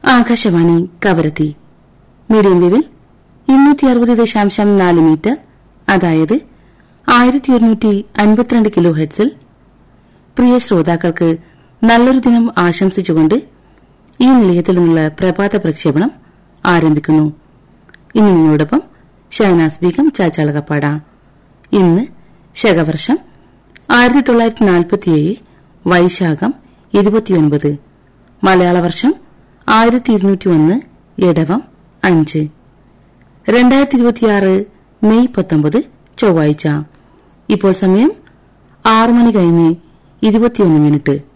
Akashvani Kavaratti medium വേവിൽ ഇരുന്നൂറ്റി അറുപത് ദശാംശം നാല് മീറ്റർ അതായത് ആയിരത്തി ഒരുന്നൂറ്റി അൻപത്തിരണ്ട് കിലോ ഹെഡ്സിൽ പ്രിയ ശ്രോതാക്കൾക്ക് നല്ലൊരു ദിനം ആശംസിച്ചുകൊണ്ട് ഈ നിലയത്തിൽ നിന്നുള്ള പ്രഭാത പ്രക്ഷേപണം ആരംഭിക്കുന്നു ഇന്ന് നിങ്ങളോടൊപ്പം ഷഹനാസ് ബീഗം ചാച്ചാളകപ്പാട ഇന്ന് ശകവർഷം ആയിരത്തി തൊള്ളായിരത്തി നാൽപ്പത്തിയേഴ് വൈശാഖം ഇരുപത്തിയൊൻപത് മലയാള വർഷം ആയിരത്തി ഇരുന്നൂറ്റി ഒന്ന് ഇടവം അഞ്ച് രണ്ടായിരത്തി ഇരുപത്തിയാറ് മെയ് പത്തൊമ്പത് ചൊവ്വാഴ്ച ഇപ്പോൾ സമയം ആറു മണി കഴിഞ്ഞ് ഇരുപത്തിയൊന്ന് മിനിറ്റ്